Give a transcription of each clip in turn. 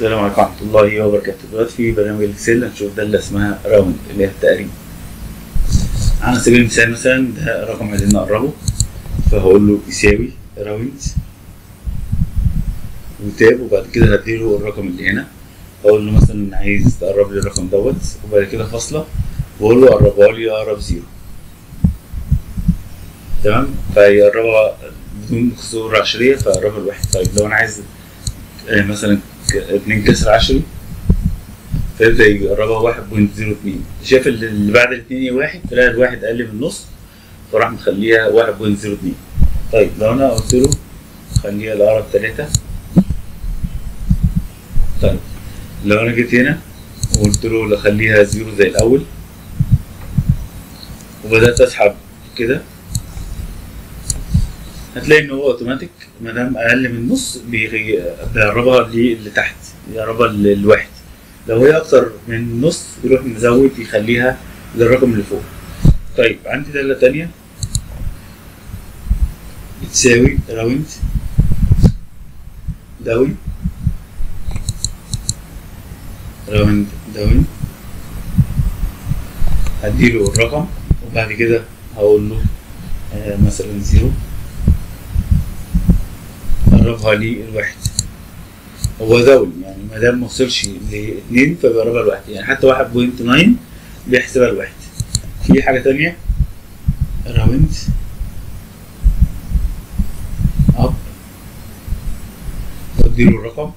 السلام عليكم ورحمة الله وبركاته دلوقتي في برنامج الاكسل هنشوف ده اللي اسمها راوند اللي هي التقريب على سبيل المثال مثلا ده رقم عايزين نقربه فهقول له يساوي راوند وتاب وبعد كده هديله الرقم اللي هنا اقول له مثلا عايز تقرب لي الرقم دوت وبعد كده فاصلة واقول له قربها لي اقرب زيرو تمام فيقربها بدون كسور عشرية فقربها لواحد طيب لو انا عايز آه، مثلا ك- اتنين كسر عشري فيبدأ يقربها واحد بوينت زيرو اتنين شايف اللي اللي بعد الاتنين هي واحد تلاقي الواحد أقل من النص فراح مخليها واحد بوينت زيرو اتنين طيب لو أنا قلت له خليها الأقرب تلاتة طيب لو أنا جيت هنا وقلت له لا خليها زيرو زي الأول وبدأت أسحب كده هتلاقي ان هو اوتوماتيك ما دام اقل من النص بيغي- بيقربها للي تحت يقربها للواحد لو هي اكتر من النص يروح مزود يخليها للرقم اللي فوق طيب عندي دالة تانية بتساوي راوند داون راوند داون هديله الرقم وبعد كده هقول له آه، مثلا زيرو قربها لي الواحد هو دول يعني ما دام ما وصلش لاثنين فبيقربها لواحد يعني حتى واحد بوينت ناين بيحسبها لواحد في حاجة تانية راوند اب اديله الرقم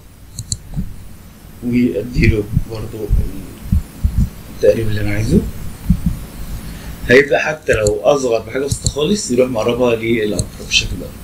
واديله برضو التقريب اللي انا عايزه هيبقى حتى لو اصغر بحاجة بسيطة خالص يروح مقربها للاكبر بالشكل ده